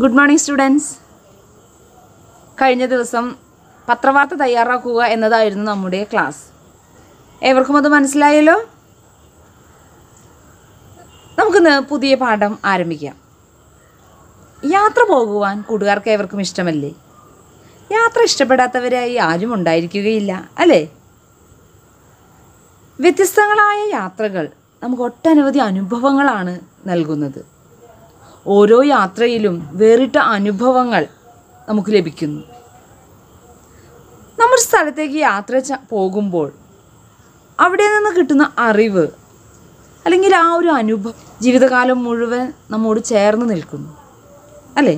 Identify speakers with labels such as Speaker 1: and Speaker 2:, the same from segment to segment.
Speaker 1: good morning students കഴിഞ്ഞ ദിവസം പത്രവാർത്ത തയ്യാറാക്കുക എന്നതായിരുന്നു നമ്മുടെ ക്ലാസ് ഏവർക്കും അത് മനസ്സിലായല്ലോ നമുക്കിന്ന് പുതിയ പാഠം ആരംഭിക്കാം യാത്ര പോകുവാൻ കൂട്ടുകാർക്ക് ഏവർക്കും ഇഷ്ടമല്ലേ യാത്ര ഇഷ്ടപ്പെടാത്തവരായി ആരും ഉണ്ടായിരിക്കുകയില്ല അല്ലേ വ്യത്യസ്തങ്ങളായ യാത്രകൾ നമുക്ക് ഒട്ടനവധി അനുഭവങ്ങളാണ് നൽകുന്നത് ഓരോ യാത്രയിലും വേറിട്ട അനുഭവങ്ങൾ നമുക്ക് ലഭിക്കുന്നു നമ്മൾ സ്ഥലത്തേക്ക് യാത്ര ച- പോകുമ്പോൾ അവിടെ നിന്ന് കിട്ടുന്ന അറിവ് അല്ലെങ്കിൽ ആ ഒരു അനുഭവം ജീവിതകാലം മുഴുവൻ നമ്മോട് ചേർന്ന് നിൽക്കുന്നു അല്ലേ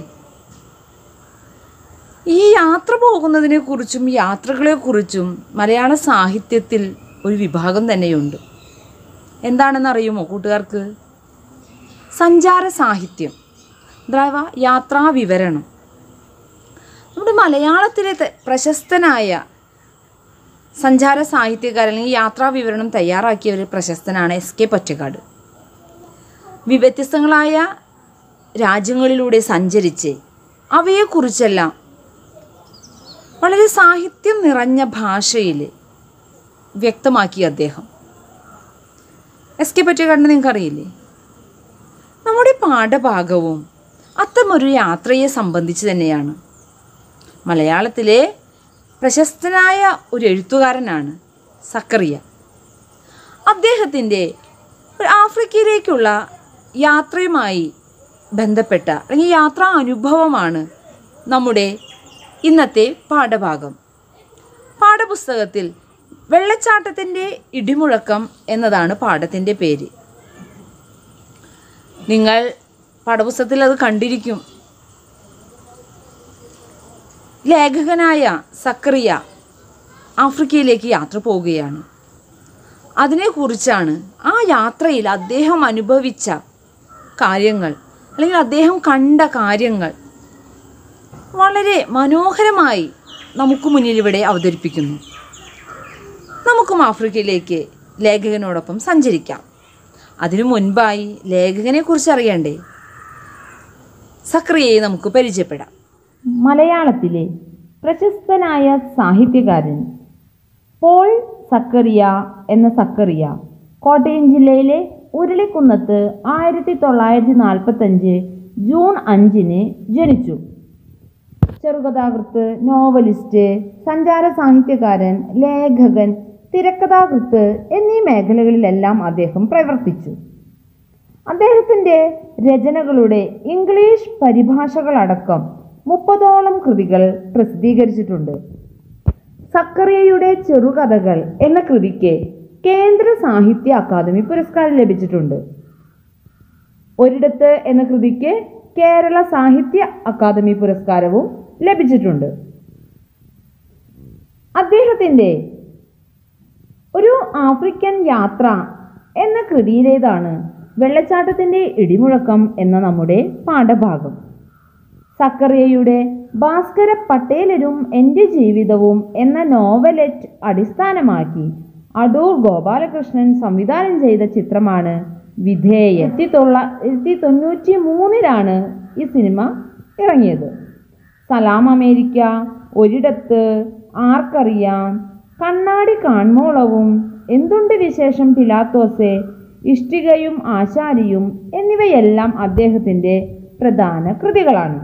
Speaker 1: ഈ യാത്ര പോകുന്നതിനെക്കുറിച്ചും യാത്രകളെക്കുറിച്ചും മലയാള സാഹിത്യത്തിൽ ഒരു വിഭാഗം തന്നെയുണ്ട് എന്താണെന്ന് അറിയുമോ കൂട്ടുകാർക്ക് സഞ്ചാര സാഹിത്യം അഥവാ യാത്രാ വിവരണം നമ്മുടെ മലയാളത്തിലെ ത- പ്രശസ്തനായ സഞ്ചാര സാഹിത്യകാരൻ അല്ലെങ്കിൽ യാത്രാ വിവരണം തയ്യാറാക്കിയ ഒരു പ്രശസ്തനാണ് എസ് കെ പൊറ്റക്കാട് വി- വ്യത്യസ്തങ്ങളായ രാജ്യങ്ങളിലൂടെ സഞ്ചരിച്ച് അവയെക്കുറിച്ചെല്ലാം വളരെ സാഹിത്യം നിറഞ്ഞ ഭാഷയിൽ വ്യക്തമാക്കി അദ്ദേഹം എസ് കെ പൊറ്റക്കാടിനെ നിങ്ങൾക്കറിയില്ലേ നമ്മുടെ പാഠഭാഗവും അത്തരമൊരു യാത്രയെ സംബന്ധിച്ച് തന്നെയാണ് മലയാളത്തിലെ പ്രശസ്തനായ ഒരു എഴുത്തുകാരനാണ് സക്കറിയ അദ്ദേഹത്തിൻ്റെ ഒരു ആഫ്രിക്കയിലേക്കുള്ള യാത്രയുമായി ബന്ധപ്പെട്ട അല്ലെങ്കിൽ യാത്രാ അനുഭവമാണ് നമ്മുടെ ഇന്നത്തെ പാഠഭാഗം പാഠപുസ്തകത്തിൽ വെള്ളച്ചാട്ടത്തിൻ്റെ ഇടിമുഴക്കം എന്നതാണ് പാഠത്തിൻ്റെ പേര് നിങ്ങൾ പാഠപുസ്തകത്തിൽ അത് കണ്ടിരിക്കും ലേഖകനായ സക്കറിയ ആഫ്രിക്കയിലേക്ക് യാത്ര പോവുകയാണ് അതിനെക്കുറിച്ചാണ് ആ യാത്രയിൽ അദ്ദേഹം അനുഭവിച്ച കാര്യങ്ങൾ അല്ലെങ്കിൽ അദ്ദേഹം കണ്ട കാര്യങ്ങൾ വളരെ മനോഹരമായി നമുക്ക് മുന്നിൽ ഇവിടെ അവതരിപ്പിക്കുന്നു നമുക്കും ആഫ്രിക്കയിലേക്ക് ലേഖകനോടൊപ്പം സഞ്ചരിക്കാം അതിനു മുൻപായി ലേഖകനെക്കുറിച്ച് അറിയണ്ടേ സക്രിയയെ നമുക്ക് പരിചയപ്പെടാം
Speaker 2: മലയാളത്തിലെ പ്രശസ്തനായ സാഹിത്യകാരൻ പോൾ സക്കറിയ എന്ന സക്കറിയ കോട്ടയം ജില്ലയിലെ ഉരുളിക്കുന്നത്ത് ആയിരത്തി തൊള്ളായിരത്തി നാൽപ്പത്തഞ്ച് ജൂൺ അഞ്ചിന് ജനിച്ചു ചെറുകഥാകൃത്ത് നോവലിസ്റ്റ് സഞ്ചാര സാഹിത്യകാരൻ ലേഖകൻ തിരക്കഥാകൃത്ത് എന്നീ മേഖലകളിലെല്ലാം അദ്ദേഹം പ്രവർത്തിച്ചു അദ്ദേഹത്തിൻ്റെ രചനകളുടെ ഇംഗ്ലീഷ് പരിഭാഷകളടക്കം മുപ്പതോളം കൃതികൾ പ്രസിദ്ധീകരിച്ചിട്ടുണ്ട് സക്കറിയയുടെ ചെറുകഥകൾ എന്ന കൃതിക്ക് കേന്ദ്ര സാഹിത്യ അക്കാദമി പുരസ്കാരം ലഭിച്ചിട്ടുണ്ട് ഒരിടത്ത് എന്ന കൃതിക്ക് കേരള സാഹിത്യ അക്കാദമി പുരസ്കാരവും ലഭിച്ചിട്ടുണ്ട് അദ്ദേഹത്തിൻ്റെ ഒരു ആഫ്രിക്കൻ യാത്ര എന്ന കൃതിയിലേതാണ് വെള്ളച്ചാട്ടത്തിൻ്റെ ഇടിമുഴക്കം എന്ന നമ്മുടെ പാഠഭാഗം സക്കറിയയുടെ ഭാസ്കര പട്ടേലരും എൻ്റെ ജീവിതവും എന്ന നോവലറ്റ് അടിസ്ഥാനമാക്കി അടൂർ ഗോപാലകൃഷ്ണൻ സംവിധാനം ചെയ്ത ചിത്രമാണ് വിധേയ ആയിരത്തി തൊള്ളായിരത്തി തൊണ്ണൂറ്റി മൂന്നിലാണ് ഈ സിനിമ ഇറങ്ങിയത് സലാം അമേരിക്ക ഒരിടത്ത് ആർക്കറിയാം കണ്ണാടി കാൺമോളവും എന്തുണ്ട് വിശേഷം പിലാത്തോസെ ഇഷ്ടികയും ആശാരിയും എന്നിവയെല്ലാം അദ്ദേഹത്തിൻ്റെ പ്രധാന കൃതികളാണ്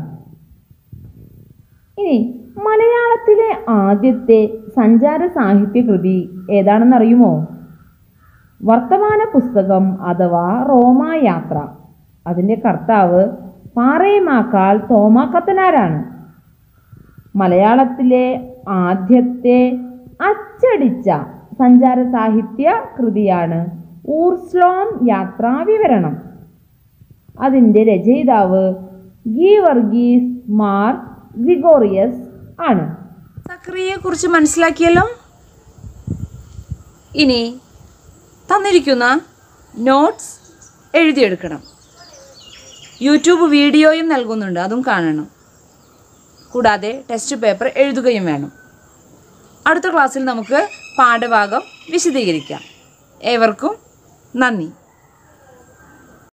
Speaker 2: ഇനി മലയാളത്തിലെ ആദ്യത്തെ സഞ്ചാര സാഹിത്യ കൃതി ഏതാണെന്നറിയുമോ വർത്തമാന പുസ്തകം അഥവാ റോമായാത്ര അതിൻ്റെ കർത്താവ് പാറേമാക്കാൾ തോമാ കത്തനാരാണ് മലയാളത്തിലെ ആദ്യത്തെ അച്ചടിച്ച സഞ്ചാര സാഹിത്യ കൃതിയാണ് ഊർസ്ലോം യാത്രാ വിവരണം അതിൻ്റെ രചയിതാവ് ഗി വർഗീസ് മാർ ഗ്രിഗോറിയസ് ആണ്
Speaker 1: സക്രിയയെക്കുറിച്ച് മനസ്സിലാക്കിയല്ലോ ഇനി തന്നിരിക്കുന്ന നോട്ട്സ് എഴുതിയെടുക്കണം യൂട്യൂബ് വീഡിയോയും നൽകുന്നുണ്ട് അതും കാണണം കൂടാതെ ടെസ്റ്റ് പേപ്പർ എഴുതുകയും വേണം അടുത്ത ക്ലാസ്സിൽ നമുക്ക് പാഠഭാഗം വിശദീകരിക്കാം ഏവർക്കും നന്ദി